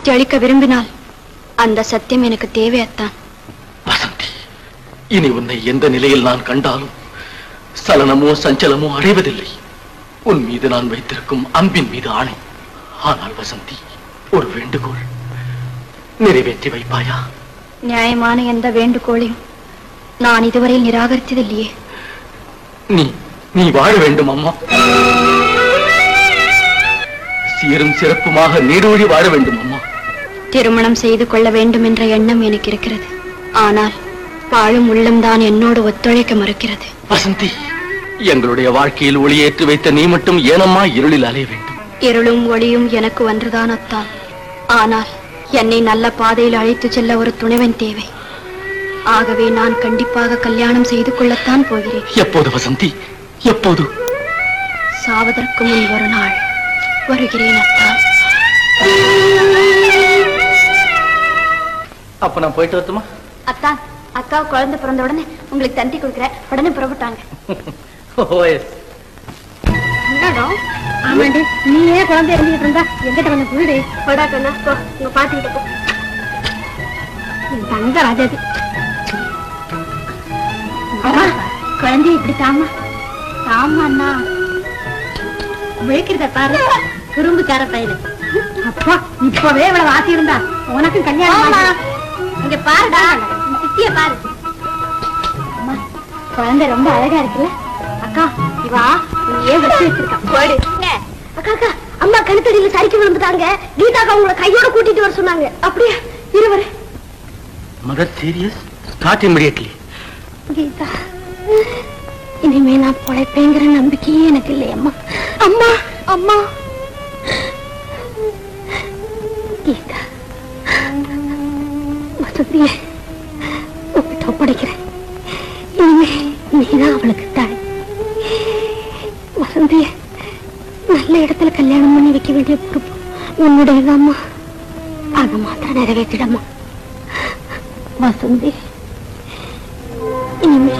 சாந்தி அளிக்க விரும்பினால் அந்த சத்தியம் எனக்கு தேவை அத்தான் வசந்தி இனி உன்னை எந்த நிலையில் நான் கண்டாலும் சலனமோ சஞ்சலமோ அடைவதில்லை உன் மீது நான் வைத்திருக்கும் அன்பின் மீது ஆணை ஆனால் வசந்தி ஒரு வேண்டுகோள் நிறைவேற்றி வைப்பாயா நியாயமான எந்த வேண்டுகோளையும் நான் இதுவரை நிராகரித்ததில்லையே நீ நீ வாழ வேண்டும் அம்மா சீரும் சிறப்புமாக நீடூழி வாழ வேண்டும் அம்மா திருமணம் செய்து கொள்ள வேண்டும் என்ற எண்ணம் எனக்கு இருக்கிறது ஆனால் வாழும் உள்ளம்தான் என்னோடு ஒத்துழைக்க மறுக்கிறது வசந்தி எங்களுடைய வாழ்க்கையில் ஒளியேற்றி வைத்த நீ மட்டும் ஏனம்மா இருளில் அலைய வேண்டும் இருளும் ஒளியும் எனக்கு ஒன்றுதான் அத்தான் ஆனால் என்னை நல்ல பாதையில் அழைத்து செல்ல ஒரு துணைவன் தேவை ஆகவே நான் கண்டிப்பாக கல்யாணம் செய்து கொள்ளத்தான் போகிறேன் எப்போது வசந்தி எப்போது சாவதற்கு முன் ஒரு நாள் வருகிறேன் அத்தான் அப்ப நான் போயிட்டு வரட்டுமா அத்தான் அக்கா குழந்தை பிறந்த உடனே உங்களுக்கு தந்தி கொடுக்குறேன் உடனே புறப்பட்டாங்க என்னடா ஆமாண்டி நீ ஏன் குழந்தை இருந்துகிட்டு இருந்தா எங்கிட்ட கொஞ்சம் புரியுது போடா கண்ணா போ உங்க பாத்துக்கிட்ட போ என் தங்க ராஜாதி அம்மா குழந்தை இப்படி தாமா தாமா அண்ணா விழிக்கிறத பாரு குறும்புக்கார பயிரு அப்பா இப்பவே இவ்வளவு வாசி இருந்தா உனக்கும் கல்யாணம் இங்க பாருடா சித்திய பாரு அம்மா குழந்தை ரொம்ப அழகா இருக்குல்ல அக்கா இவா நீ ஏன் வச்சு வச்சிருக்கா போடு அக்கா அக்கா அம்மா கழுத்தடியில சரிக்கு விழுந்துட்டாங்க கீதாக்கா உங்களை கையோட கூட்டிட்டு வர சொன்னாங்க அப்படியே இருவரு mother serious start immediately Geetha இனிமே நான் பொழைப்பேங்கிற நம்பிக்கையே எனக்கு இல்லை அம்மா அம்மா அம்மா கீதா வசதிய உங்ககிட்ட ஒப்படைக்கிறேன் இனிமே நீதான் அவளுக்கு தாய் வசந்திய நல்ல இடத்துல கல்யாணம் பண்ணி வைக்க வேண்டிய பொறுப்பு உன்னுடையதாம்மா அதை மாத்திரம் நிறைவேற்றிடம்மா வசந்தி இனிமே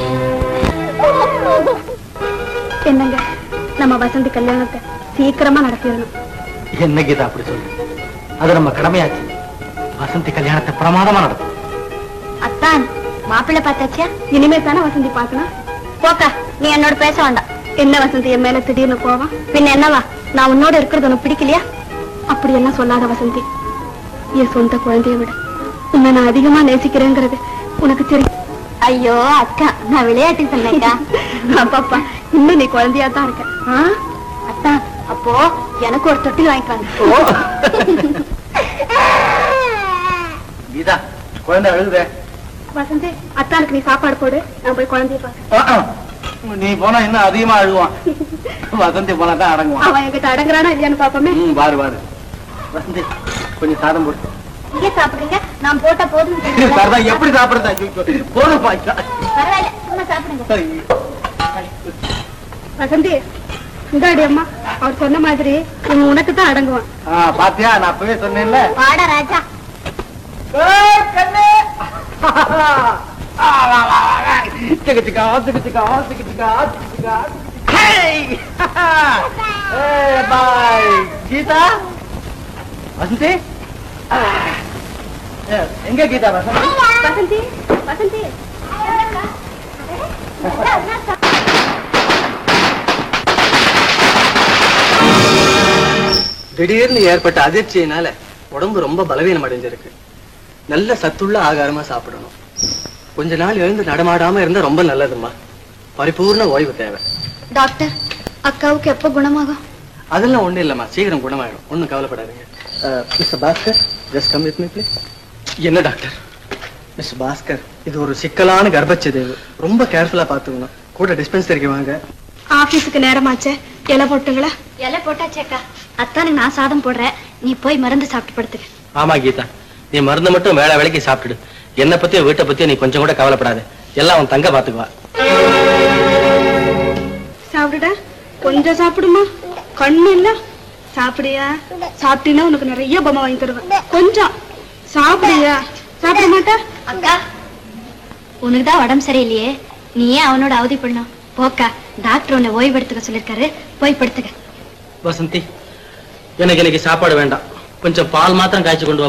என்னங்க நம்ம வசந்தி கல்யாணத்தை சீக்கிரமா நடத்திடணும் என்ன கீதா அப்படி சொல்லு அது நம்ம கடமையாச்சு வசந்தி கல்யாணத்தை பிரமாதமா நடத்தும் அத்தான் மாப்பிள்ளை பார்த்தாச்சா இனிமே தானே வசந்தி பார்க்கணும் போக்கா நீ என்னோட பேச வேண்டாம் என்ன வசந்தி என் மேல திடீர்னு போவா பின்ன என்னவா நான் உன்னோட இருக்கிறது உனக்கு பிடிக்கலையா அப்படி எல்லாம் சொல்லாத வசந்தி என் சொந்த குழந்தைய விட உன்னை நான் அதிகமா நேசிக்கிறேங்கிறது உனக்கு தெரியும் ஐயோ அக்கா நான் விளையாட்டு சொன்னேக்கா அப்பாப்பா இன்னும் நீ குழந்தையா தான் இருக்க ஆ? அத்தா அப்போ எனக்கு ஒரு தொட்டில் வாங்கிக்காங்க கீதா குழந்தை அழுகுதே வசந்தி அத்தானுக்கு நீ சாப்பாடு போடு நான் போய் குழந்தைய பாக்க நீ போனா இன்னும் அதிகமா அழுவான் வசந்தி போனா தான் அடங்குவான் அவன் என்கிட்ட அடங்குறானா இல்லையான்னு பாப்போமே ம் பாரு பாரு வசந்தி கொஞ்சம் சாதம் போட்டு இங்கே சாப்பிடுறீங்க நான் போட்ட போதும் சாரதா எப்படி சாப்பிடுறது போதும் பாய்ச்சா பரவாயில்ல சும்மா சாப்பிடுங்க சரி வசந்தி இந்தாடி அம்மா அவர் சொன்ன மாதிரி இவன் உனக்கு தான் அடங்குவான் ஆ பாத்தியா நான் அப்பவே சொன்னேன்ல வாடா ராஜா ஏய், கண்ணு! ஆ, வா, வா, வா. சிக்கு, சிக்கா, சிக்கு, சிக்கா, சிக்கு, சிக்கா, சிக்கு, சிக்கா. ஹேய்! ஏய், bye. கீதா வசந்தி ஆ. ஏ, எங்க கீதா வசந்தி வசந்தி வசந்தி திடீர்னு ஏற்பட்ட அதிர்ச்சியினால உடம்பு ரொம்ப பலவீனம் அடைஞ்சிருக்கு நல்ல சத்துள்ள ஆகாரமா சாப்பிடணும் கொஞ்ச நாள் எழுந்து நடமாடாம இருந்தா ரொம்ப நல்லதும்மா பரிபூர்ண ஓய்வு தேவை டாக்டர் அக்காவுக்கு எப்போ குணமாகும் அதெல்லாம் ஒண்ணும் இல்லம்மா சீக்கிரம் குணமாயிடும் ஒண்ணும் கவலைப்படாதீங்க mister Bhaskar just come with me please என்ன டாக்டர் மிஸ்டர் பாஸ்கர் இது ஒரு சிக்கலான கர்ப்பச்சிதைவு ரொம்ப கேர்ஃபுல்லா பாத்துக்கணும் கூட டிஸ்பென்சரிக்கு வாங்க ஆபீஸுக்கு நேரமாச்சே இலை போட்டுங்களா இலை போட்டாச்சேக்கா அத்தானுக்கு நான் சாதம் போடுறேன் நீ போய் மருந்து சாப்பிட்டு படுத்துக்க ஆமா கீதா நீ மருந்தை மட்டும் வேலை வேலைக்கு சாப்பிட்டுடு என்ன பத்தியோ வீட்டை பத்தியோ நீ கொஞ்சம் கூட கவலைப்படாத எல்லாம் அவன் தங்க பாத்துக்குவா சாப்பிடுடா கொஞ்சம் சாப்பிடுமா கண்ணு இல்ல சாப்பிடியா சாப்பிட்டீங்கன்னா உனக்கு நிறைய பொம்மை வாங்கி தருவேன் கொஞ்சம் சாப்பிடியா சாப்பிட மாட்டா அக்கா உனக்கு தான் உடம்பு சரியில்லையே நீ ஏன் அவனோட அவதி பண்ணும் போக்கா டாக்டர் உன்னை ஓய்வெடுத்துக்க சொல்லிருக்காரு போய் படுத்துக்க வசந்தி எனக்கு இன்னைக்கு சாப்பாடு வேண்டாம் கொஞ்சம் பால் மாத்திரம் காய்ச்சி கொண்டு வா